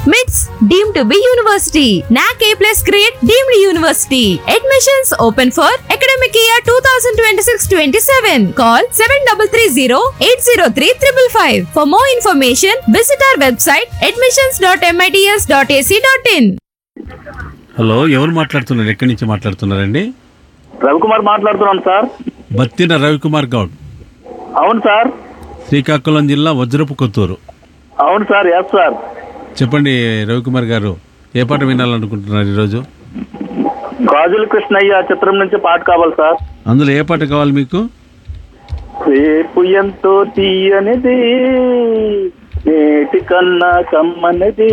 MITS deemed to be university. NAC A plus grade deemed university. Admissions open for academic year 2026-27. Call 7330-803-555. For more information, visit our website admissions.mits.ac.in. Hello ఎవరు మాట్లాడుతున్నారు ఎక్కడి నుంచి మాట్లాడుతున్నారండి రవికుమార్ మాట్లాడుతున్నాను sir Battina Ravikumar Goud అవును sir Srikakulam జిల్లా వజ్రపు కొత్తూరు అవును సార్ ఎస్ సార్ చెప్పండి రవికుమార్ గారు ఏ పాట వినాలనుకుంటున్నారు ఈరోజు గాజుల కృష్ణయ్య చిత్రం నుంచి పాట కావాలి సార్ అందులో ఏ పాట కావాలి మీకు రేపు ఎంతో తీయనిది నేటి కన్నా కమ్మనిది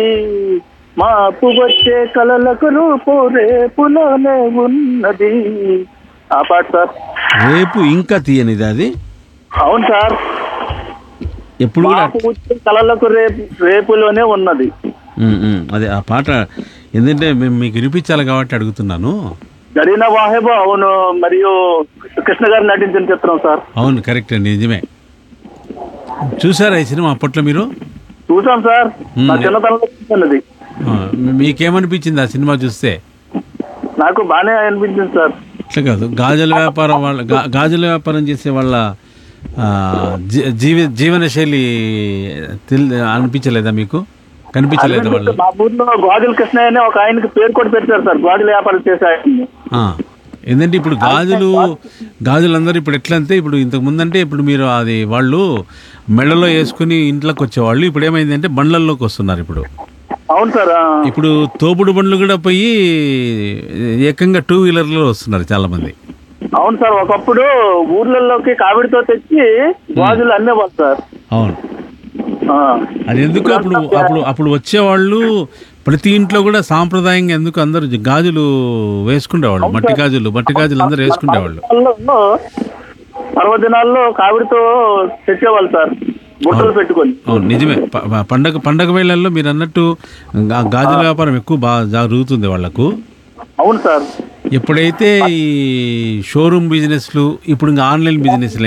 మాపు వచ్చే కలలకు రూపు రేపులోనే ఉన్నది ఆ పాట సార్ రేపు ఇంకా తీయనిది అది అవును సార్ ఎప్పుడు కూడా మాపు వచ్చే కలలకు రేపు రేపులోనే ఉన్నది ఉమ్, ఉమ్, అదే ఆ పాట ఎందుకంటే మేము మీకు వినిపించాలి కాబట్టి అడుగుతున్నాను జరీనా వాహెబ్ అవును మరియు కృష్ణ గారు నటించిన చిత్రం సార్ అవును కరెక్ట్ అండి నిజమే చూసారా ఈ సినిమా అప్పట్లో మీరు చూసాం సార్ నా చిన్నతనంలో చూసినది ఆ, మీకేమనిపించింది ఆ సినిమా చూస్తే నాకు బాగానే అనిపించింది సార్ అట్లా కాదు గాజుల వ్యాపారం వాళ్ళ గా- గాజుల వ్యాపారం చేసే వాళ్ళ ఆ, జీ- జీవ జీవన శైలి తెల్ అనిపించలేదా మీకు కనిపించలేదా వాళ్ళు మా ఊర్లో గాజుల కృష్ణయ్య అనే ఒక ఆయనకి పేరు కూడా పెట్టారు సార్ గాజుల వ్యాపారం చేసే ఆయన్ని ఆ, ఏంటంటే ఇప్పుడు గాజులు గాజులందరూ ఇప్పుడు ఎట్లా అంటే ఇప్పుడు ఇంతకు ముందంటే ఇప్పుడు మీరు అది వాళ్ళు మెడలో వేసుకుని ఇంట్లోకి వచ్చేవాళ్ళు ఇప్పుడు ఏమైందంటే బండ్లల్లోకి వస్తున్నారు ఇప్పుడు అవును సార్ ఆ. ఇప్పుడు తోపుడు బండ్లు కూడా పోయి ఏకంగా టూ వీలర్లో వస్తున్నారు చాలా మంది అవును సార్ ఒకప్పుడు ఊర్లలోకి కావిడితో తెచ్చి గాజులు అమ్మేవాళ్ళు సార్ అవును ఆ. అది ఎందుకు అప్పుడు అప్పుడు అప్పుడు వచ్చేవాళ్ళు ప్రతి ఇంట్లో కూడా సాంప్రదాయంగా ఎందుకు అందరూ గాజులు వేసుకునేవాళ్ళు మట్టి గాజులు మట్టి గాజులు అందరూ వేసుకునేవాళ్ళు పర్వదినాల్లో పర్వదినాల్లో కావిడితో తెచ్చేవాళ్ళు సార్ బుట్టలు పెట్టుకొని అవును నిజమే ప- ప- పండగ పండగ వేళల్లో మీరు అన్నట్టు గా- గాజుల వ్యాపారం ఎక్కువ బాగా జరుగుతుంది వాళ్లకు అవును సార్ ఎప్పుడైతే ఈ షోరూమ్ బిజినెస్లు ఇప్పుడు ఇంకా ఆన్లైన్ బిజినెస్లు